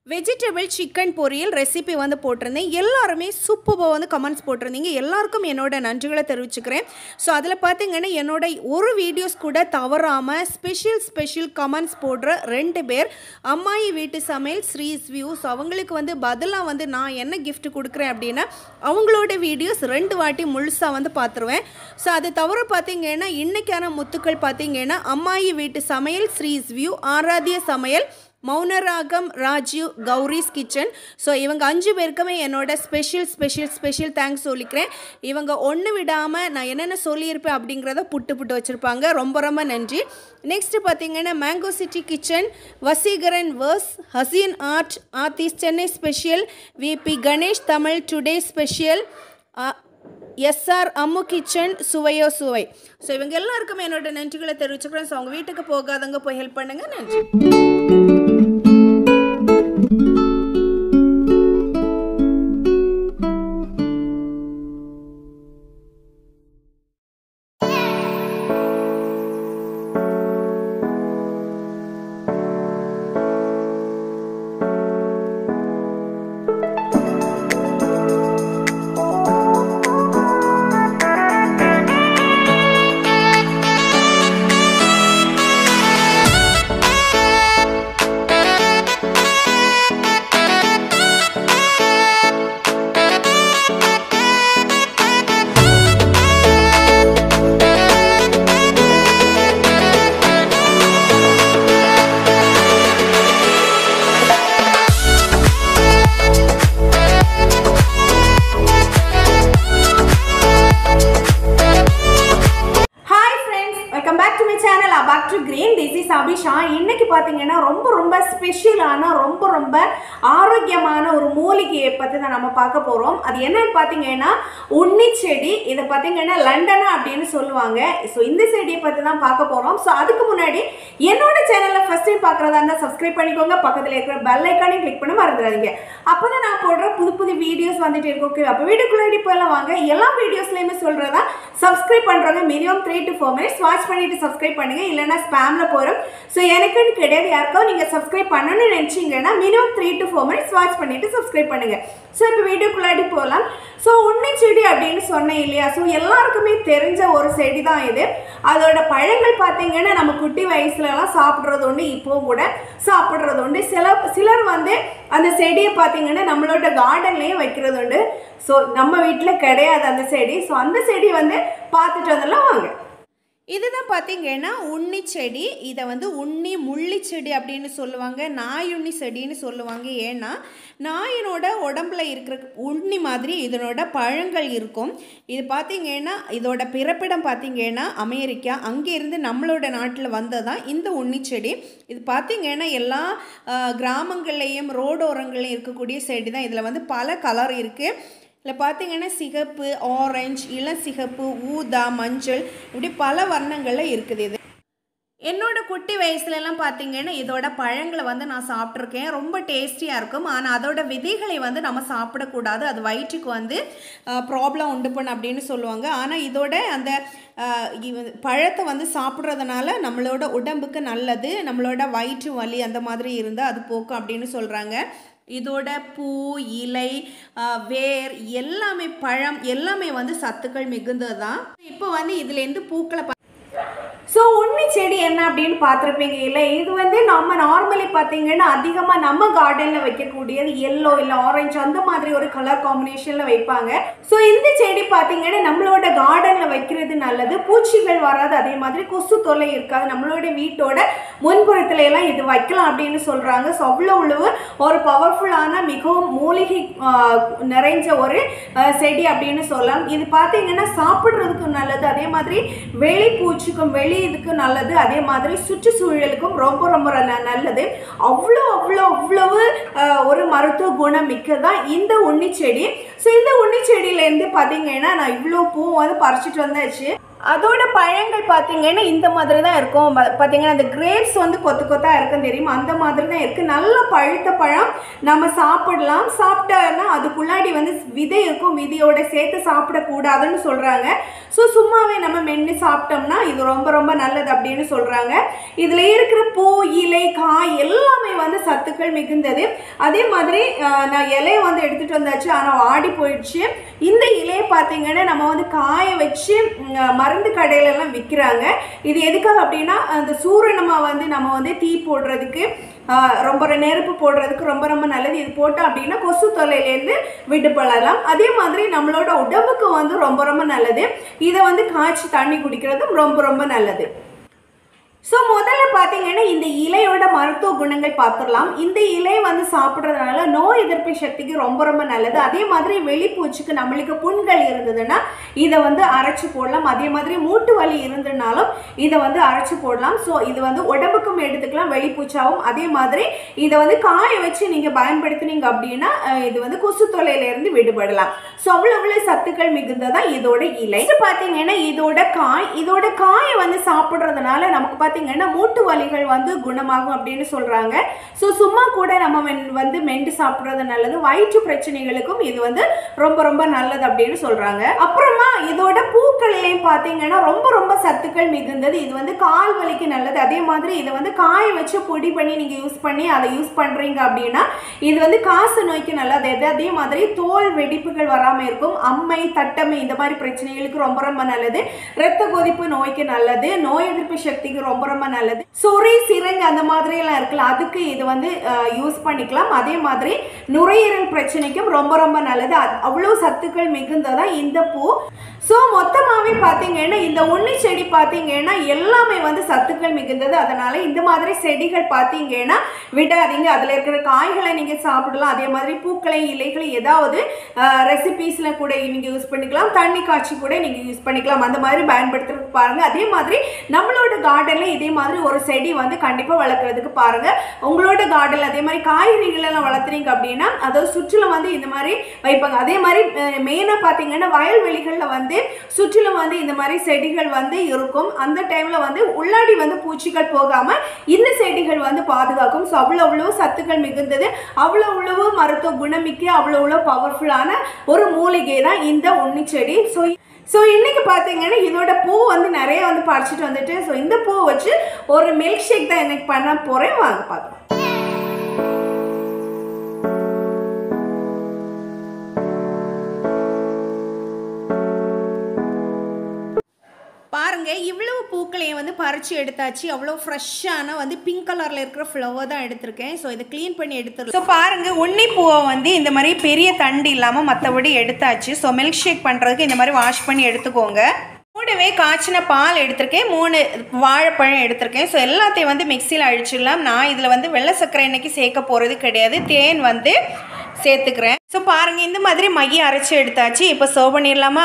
vegetable chicken பொரியல் recipe வந்து போட்டிருந்தேன் எல்லாருமே சூப்பராக வந்து கமெண்ட்ஸ் போட்டிருந்தீங்க எல்லாருக்கும் என்னோட நன்றிகளை தெரிவிச்சுக்கிறேன் ஸோ அதில் பார்த்தீங்கன்னா என்னோட ஒரு வீடியோஸ் கூட தவறாமல் ஸ்பெஷல் ஸ்பெஷல் கமெண்ட்ஸ் போடுற ரெண்டு பேர் அம்மாயி வீட்டு சமையல் ஸ்ரீஸ் வியூஸ் அவங்களுக்கு வந்து பதிலாக வந்து நான் என்ன gift கொடுக்குறேன் அப்படின்னா அவங்களோட வீடியோஸ் ரெண்டு வாட்டி முழுசாக வந்து பார்த்துருவேன் ஸோ அது தவிர பார்த்தீங்கன்னா இன்றைக்கான முத்துக்கள் பார்த்தீங்கன்னா அம்மாயி வீட்டு சமையல் ஸ்ரீஸ் வியூ ஆராத்திய சமையல் மௌனராகம் ராஜீவ் கௌரிஸ் கிச்சன் ஸோ இவங்க அஞ்சு பேருக்குமே என்னோட ஸ்பெஷல் ஸ்பெஷல் ஸ்பெஷல் தேங்க்ஸ் சொல்லிக்கிறேன் இவங்க ஒன்று விடாமல் நான் என்னென்ன சொல்லியிருப்பேன் அப்படிங்கிறத புட்டு புட்டு வச்சுருப்பாங்க ரொம்ப ரொம்ப நன்றி நெக்ஸ்ட் பார்த்தீங்கன்னா மேங்கோ சிட்டி கிச்சன் வசீகரன் வர்ஸ் Haseen art artist Chennai special VB Ganesh Tamil today special SR Ammu kitchen சுவையோ சுவை ஸோ இவங்க எல்லாருக்குமே என்னோட நன்றிகளை தெரிவிச்சுக்கிறேன் ஸோ அவங்க வீட்டுக்கு போகாதவங்க போய் ஹெல்ப் பண்ணுங்க நன்றி hi friends welcome back to my channel அபாக் to green this is Abisha இன்னைக்கு பார்த்தீங்கன்னா ரொம்ப ரொம்ப ஸ்பெஷலான ரொம்ப ரொம்ப ஆரோக்கியமான ஒரு மூலிகையை பற்றி தான் நம்ம பார்க்க போகிறோம் அது என்னன்னு பார்த்தீங்கன்னா உண்ணி செடி இதை பார்த்தீங்கன்னா லண்டனா அப்படின்னு சொல்லுவாங்க ஸோ இந்த செடியை பற்றி தான் பார்க்க போகிறோம் ஸோ அதுக்கு முன்னாடி என்னோட சேனலில் ஃபஸ்ட் டைம் பார்க்குறதா இருந்தால் சப்ஸ்கிரைப் பண்ணிக்கோங்க பக்கத்தில் இருக்கிற பெல் ஐக்கானையும் கிளிக் பண்ண மறந்துடாதீங்க அப்போ தான் நான் போடுற புது புது வீடியோஸ் வந்துட்டு இருக்கும் ஓகே அப்போ வீடியோக்குள்ளே போயெல்லாம் வாங்க எல்லா வீடியோஸ்லையுமே சொல்கிறதா சப்ஸ்கிரைப் பண்ணுறவங்க minimum three to four minutes watch பண்ணிட்டு சப்ஸ்கிரைப் பண்ணுங்க இல்லைன்னா ஸ்பேமில் போகிறோம் ஸோ எனக்குன்னு கிடையாது யாருக்கோ நீங்கள் சப்ஸ்கிரைப் பண்ணணும்னு நினச்சிங்கன்னா minimum three to four minutes watch பண்ணிட்டு சப்ஸ்கிரைப் பண்ணுங்க ஸோ இப்போ வீடியோக்குள்ளாடி போகலாம் ஸோ உண்மை செடி அப்படின்னு சொன்னேன் இல்லையா ஸோ எல்லாருக்குமே தெரிஞ்ச ஒரு செடி தான் இது அதோட பழங்கள் பார்த்தீங்கன்னா நம்ம குட்டி வயசுலலாம் சாப்பிட்றது உண்டு இப்போ கூட சாப்பிட்றது உண்டு சில சிலர் வந்து அந்த செடியை பார்த்தீங்கன்னா நம்மளோட கார்டன்லேயும் வைக்கிறது உண்டு ஸோ நம்ம வீட்டில் கிடையாது அந்த செடி ஸோ அந்த செடி வந்து பார்த்துட்டு வந்துடலாம் வாங்க இதுதான் பார்த்தீங்கன்னா உண்ணி செடி இதை வந்து உண்ணி முள்ளி செடி அப்படின்னு சொல்லுவாங்க நாயுண்ணி செடின்னு சொல்லுவாங்க ஏன்னா நாயினோட உடம்புல இருக்கிற உண்ணி மாதிரி இதனோட பழங்கள் இருக்கும் இது பார்த்தீங்கன்னா இதோட பிறப்பிடம் பார்த்தீங்கன்னா அமெரிக்கா அங்கேருந்து நம்மளோட நாட்டில் வந்ததான் இந்த உண்ணி செடி இது பார்த்தீங்கன்னா எல்லா ஆஹ், கிராமங்கள்லேயும் ரோடோரங்கள்லையும் இருக்கக்கூடிய செடி தான் இதில் வந்து பல கலர் இருக்குது இதில் பார்த்தீங்கன்னா சிகப்பு ஆரஞ்சு இளசிகப்பு ஊதா மஞ்சள் இப்படி பல வர்ணங்களில் இருக்குது இது என்னோட குட்டி வயசுலலாம் பார்த்தீங்கன்னா இதோட பழங்களை வந்து நான் சாப்பிட்ருக்கேன் ரொம்ப டேஸ்டியாக இருக்கும் ஆனால் அதோட விதைகளை வந்து நம்ம சாப்பிடக்கூடாது அது வயிற்றுக்கு வந்து ப்ராப்ளம் உண்டு பண்ண அப்படின்னு சொல்லுவாங்க ஆனால் இதோட அந்த அஹ், இவ- பழத்தை வந்து சாப்பிட்றதுனால நம்மளோட உடம்புக்கு நல்லது நம்மளோட வயிற்று வலி அந்த மாதிரி இருந்தால் அது போக்கும் அப்படின்னு சொல்கிறாங்க இதோட பூ இலை அஹ், வேர் எல்லாமே பழம் எல்லாமே வந்து சத்துக்கள் மிகுந்தது தான் இப்போ வந்து இதுலேருந்து பூக்களை பா- ஸோ உண்ணி செடி என்ன அப்படின்னு பார்த்துருப்பீங்க இல்லை இது வந்து நம்ம நார்மலி பார்த்தீங்கன்னா அதிகமாக நம்ம கார்டனில் வைக்கக்கூடியது எல்லோ இல்லை ஆரஞ்சு அந்த மாதிரி ஒரு கலர் காம்பினேஷனில் வைப்பாங்க ஸோ இந்த செடி பார்த்தீங்கன்னா நம்மளோட கார்டனில் வைக்கிறது நல்லது பூச்சிகள் வராது அதே மாதிரி கொசு தொல்லை இருக்காது நம்மளோட வீட்டோட முன்புறத்துல எல்லாம் இது வைக்கலாம் அப்படின்னு சொல்கிறாங்க ஸோ அவ்வளோ உள்ளவு ஒரு பவர்ஃபுல்லான மிகவும் மூலிகை ஆஹ், நிறைஞ்ச ஒரு ஆஹ், செடி அப்படின்னு சொல்லலாம் இது பார்த்தீங்கன்னா சாப்பிட்றதுக்கும் நல்லது அதே மாதிரி வெளி பூச்சிக்கும் வெளி இதுக்கும் நல்லது அதே மாதிரி சுற்றுச்சூழலுக்கும் ரொம்ப ரொம்ப நல்ல- நல்லது அவ்வளோ அவ்வளோ அவ்வளவு ஆஹ், ஒரு மருத்துவ குணம் மிக்கதான் இந்த உண்ணி செடி ஸோ இந்த உண்ணி செடியிலேருந்து பார்த்தீங்கன்னா நான் இவ்வளோ பூ வந்து பறிச்சிட்டு வந்தாச்சு அதோட பழங்கள் பார்த்தீங்கன்னா இந்த மாதிரி தான் இருக்கும் ப- பார்த்தீங்கன்னா அந்த கிரேப்ஸ் வந்து கொத்து கொத்தாக இருக்கும் தெரியுமா அந்த மாதிரி தான் இருக்குது நல்ல பழுத்த பழம் நம்ம சாப்பிடலாம் சாப்பிட்டோன்னா அதுக்குள்ளாடி வந்து விதை இருக்கும் விதையோட சேர்த்து சாப்பிடக்கூடாதுன்னு சொல்கிறாங்க ஸோ சும்மாவே நம்ம மென்று சாப்பிட்டோம்னா இது ரொம்ப ரொம்ப நல்லது அப்படின்னு சொல்கிறாங்க இதில் இருக்கிற பூ இலை காய் எல்லாமே வந்து சத்துக்கள் மிகுந்தது அதே மாதிரி ஆஹ், நான் இலையை வந்து எடுத்துகிட்டு வந்தாச்சு ஆனால் வாடி போயிடுச்சு இந்த இலையை பார்த்தீங்கன்னா நம்ம வந்து காய வச்சு ம், மருந்து கடையிலலாம் விற்கிறாங்க இது எதுக்காக அப்படின்னா அந்த சூரணமாக வந்து நம்ம வந்து டீ போடுறதுக்கு ஆஹ், ரொம்ப நெருப்பு போடுறதுக்கு ரொம்ப ரொம்ப நல்லது இது போட்டோம் அப்படின்னா கொசு தொல்லையிலேருந்து விடுபடலாம் அதே மாதிரி நம்மளோட உடம்புக்கு வந்து ரொம்ப ரொம்ப நல்லது இதை வந்து காய்ச்சி தண்ணி குடிக்கிறதும் ரொம்ப ரொம்ப நல்லது ஸோ முதல்ல பார்த்தீங்கன்னா இந்த இலையோட மருத்துவ குணங்கள் பார்த்துடலாம் இந்த இலை வந்து சாப்பிட்றதுனால நோய் எதிர்ப்பு சக்திக்கு ரொம்ப ரொம்ப நல்லது அதே மாதிரி வெளிப்பூச்சிக்கு நம்மளுக்கு புண்கள் இருந்ததுன்னா இதை வந்து அரைச்சி போடலாம் அதே மாதிரி மூட்டு வலி இருந்ததுனாலும் இதை வந்து அரைச்சி போடலாம் ஸோ இது வந்து உடம்புக்கும் எடுத்துக்கலாம் வெளிப்பூச்சாவும் அதே மாதிரி இதை வந்து காய வச்சு நீங்கள் பயன்படுத்தினீங்க அப்படின்னா அஹ், இது வந்து கொசு தொல்லையிலேருந்து விடுபடலாம் ஸோ அவ்வளோ அவ்வளோ சத்துக்கள் மிகுந்ததான் இதோட இலை இது பார்த்தீங்கன்னா இதோட காய் இதோட காயை வந்து சாப்பிட்றதுனால நமக்கு பார்த்தீங்கன்னா மூட்டு வலிகள் வந்து குணமாகும் அப்படின்னு சொல்கிறாங்க ஸோ சும்மா கூட நம்ம மென்- வந்து மென்று சாப்பிட்றது நல்லது வயிற்று பிரச்சனைகளுக்கும் இது வந்து ரொம்ப ரொம்ப நல்லது அப்படின்னு சொல்கிறாங்க அப்புறமா இதோட பூக்கள்லையும் பார்த்தீங்கன்னா ரொம்ப ரொம்ப சத்துக்கள் மிகுந்தது இது வந்து கால் வலிக்கு நல்லது அதே மாதிரி இதை வந்து காய வச்சு பொடி பண்ணி நீங்கள் யூஸ் பண்ணி அதை யூஸ் பண்ணுறீங்க அப்படின்னா இது வந்து காசு நோய்க்கு நல்லது இது அதே மாதிரி தோல் வெடிப்புகள் வராமல் இருக்கும் அம்மை தட்டமை இந்த மாதிரி பிரச்சனைகளுக்கு ரொம்ப ரொம்ப நல்லது இரத்த கொதிப்பு நோய்க்கு நல்லது நோய் எதிர்ப்பு சக்திக்கு ரொம்ப ரொம்ப நல்லது சொறி சிரங்கு அந்த மாதிரி எல்லாம் இருக்குல்ல அதுக்கு இது வந்து யூஸ் பண்ணிக்கலாம் அதே மாதிரி நுரையீரல் பிரச்சனைக்கும் ரொம்ப ரொம்ப நல்லது அது- அவ்வளோ சத்துக்கள் மிகுந்ததா இந்த பூ ஸோ மொத்தமாகவே பார்த்தீங்கன்னா இந்த உண்ணி செடி பார்த்தீங்கன்னா எல்லாமே வந்து சத்துக்கள் மிகுந்தது அதனால இந்த மாதிரி செடிகள் பார்த்தீங்கன்னா விடாதீங்க அதில் இருக்கிற காய்களை நீங்கள் சாப்பிடலாம் அதே மாதிரி பூக்களை இலைகளை ஏதாவது ரெசிபீஸில் கூட நீங்கள் யூஸ் பண்ணிக்கலாம் தண்ணி காய்ச்சி கூட நீங்கள் யூஸ் பண்ணிக்கலாம் அந்த மாதிரி பயன்படுத்துறதுக்கு பாருங்கள் அதே மாதிரி நம்மளோட கார்டனில் இதே மாதிரி ஒரு செடி வந்து கண்டிப்பாக வளர்க்குறதுக்கு பாருங்கள் உங்களோட கார்டனில் அதே மாதிரி காய்கறிகள் எல்லாம் வளர்த்துறீங்க அப்படின்னா அதாவது சுற்றிலும் வந்து இந்த மாதிரி வைப்பாங்க அதே மாதிரி மெயினாக பார்த்தீங்கன்னா வயல்வெளிகளில் வந்து சுற்றிலும் வந்து இந்த மாதிரி செடிகள் வந்து இருக்கும் அந்த டைமில் வந்து உள்ளாடி வந்து பூச்சிகள் போகாமல் இந்த செடிகள் வந்து பாதுகாக்கும் ஸோ அவ்வளோ அவ்வளோ சத்துக்கள் மிகுந்தது அவ்வளோ அவ்வளவு மருத்துவ குணமிக்க அவ்வளோ அவ்வளோ பவர்ஃபுல்லான ஒரு மூலிகை தான் இந்த உண்ணி செடி ஸோ ஸோ இன்னைக்கு பார்த்தீங்கன்னா இதோட பூ வந்து நிறைய வந்து பறிச்சிட்டு வந்துட்டு ஸோ இந்த பூ வச்சு ஒரு மில்க் ஷேக் தான் இன்னைக்கு பண்ண போகிறேன் வாங்க பார்க்கலாம் பாருங்க இவ்வளவு பூக்களையும் வந்து பறிச்சு எடுத்தாச்சு அவ்வளோ ஃப்ரெஷ்ஷான வந்து பிங்க் கலரில் இருக்கிற ஃப்ளவர் தான் எடுத்திருக்கேன் ஸோ இதை க்ளீன் பண்ணி எடுத்துருக்கோம் ஸோ பாருங்க உன்னி பூவை வந்து இந்த மாதிரி பெரிய தண்டு இல்லாமல் மற்றபடி எடுத்தாச்சு ஸோ மில்க் ஷேக் பண்ணுறதுக்கு இந்த மாதிரி வாஷ் பண்ணி எடுத்துக்கோங்க கூடவே காய்ச்சின பால் எடுத்திருக்கேன் மூணு வாழைப்பழம் எடுத்திருக்கேன் ஸோ எல்லாத்தையும் வந்து மிக்சியில் அழிச்சிடலாம் நான் இதில் வந்து வெள்ளை சர்க்கரை இன்னைக்கு சேர்க்க போகிறது கிடையாது தேன் வந்து சேர்த்துக்கிறேன் ஸோ பாருங்கள் இந்த மாதிரி மைய அரைச்சி எடுத்தாச்சு இப்போ சர்வ் பண்ணிடலாமா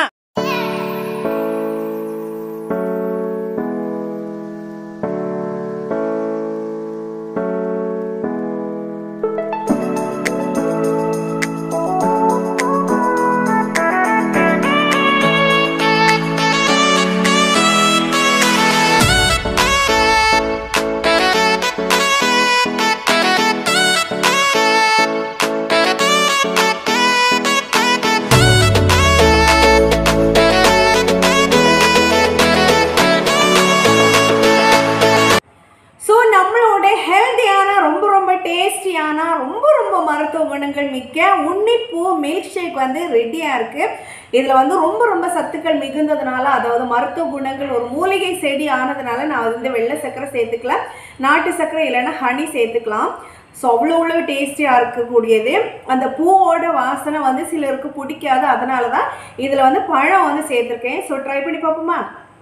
ஸோ நம்மளோட ஹெல்த்தியான ரொம்ப ரொம்ப டேஸ்டியான ரொம்ப ரொம்ப மருத்துவ குணங்கள் மிக்க உன்னிப்பூ மில்க் ஷேக் வந்து ரெடியாக இருக்குது இதில் வந்து ரொம்ப ரொம்ப சத்துக்கள் மிகுந்ததுனால அதாவது மருத்துவ குணங்கள் ஒரு மூலிகை செடி ஆனதுனால நான் வந்து வெள்ளை சர்க்கரை சேர்த்துக்கல நாட்டு சர்க்கரை இல்லைன்னா ஹனி சேர்த்துக்கலாம் ஸோ அவ்வளோ அவ்வளோ டேஸ்டியாக இருக்கக்கூடியது அந்த பூவோட வாசனை வந்து சிலருக்கு பிடிக்காது அதனால தான் இதில் வந்து பழம் வந்து சேர்த்துருக்கேன் ஸோ ட்ரை பண்ணி பார்ப்போமா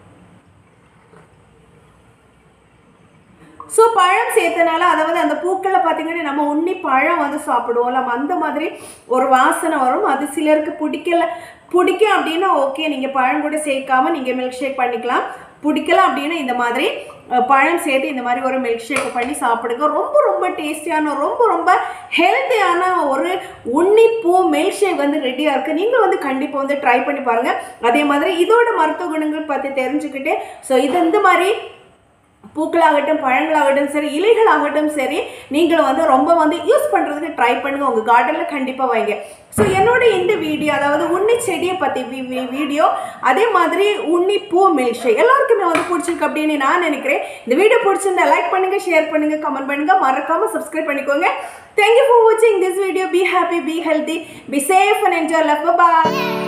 ஸோ பழம் சேர்த்தனால அதாவது அந்த பூக்களை பார்த்தீங்கன்னா நம்ம உண்ணி பழம் வந்து சாப்பிடுவோம் நம்ம அந்த மாதிரி ஒரு வாசனை வரும் அது சிலருக்கு பிடிக்கல பிடிக்கும் அப்படின்னா ஓகே நீங்கள் பழம் கூட சேர்க்காம நீங்கள் மில்க் ஷேக் பண்ணிக்கலாம் பிடிக்கல அப்படின்னா இந்த மாதிரி அஹ், பழம் சேர்த்து இந்த மாதிரி ஒரு மில்க் ஷேக் பண்ணி சாப்பிடுங்க ரொம்ப ரொம்ப டேஸ்டியான ரொம்ப ரொம்ப ஹெல்த்தியான ஒரு உன்னிப்பூ மில்க் ஷேக் வந்து ரெடியாக இருக்குது நீங்கள் வந்து கண்டிப்பாக வந்து ட்ரை பண்ணி பாருங்கள் அதே மாதிரி இதோட மருத்துவ குணங்கள் பற்றி தெரிஞ்சுக்கிட்டு ஸோ இது இந்த மாதிரி பூக்களாகட்டும் பழங்களாகட்டும் சரி இலைகளாகட்டும் சரி நீங்களும் வந்து ரொம்ப வந்து யூஸ் பண்ணுறதுக்கு ட்ரை பண்ணுங்கள் உங்கள் கார்டனில் கண்டிப்பாக வைங்க ஸோ என்னோட இந்த வீடியோ அதாவது உண்ணி செடியை பற்றி வீடியோ அதே மாதிரி உண்ணி பூ மில்க் எல்லாருக்குமே வந்து பிடிச்சிருக்கு அப்படின்னு நான் நினைக்கிறேன் இந்த வீடியோ பிடிச்சிருந்தா லைக் பண்ணுங்கள் ஷேர் பண்ணுங்கள் கமெண்ட் பண்ணுங்கள் மறக்காமல் சப்ஸ்கிரைப் பண்ணிக்கோங்க தேங்க்யூ ஃபார் வாட்சிங் this video be happy be healthy be safe and enjoy love bye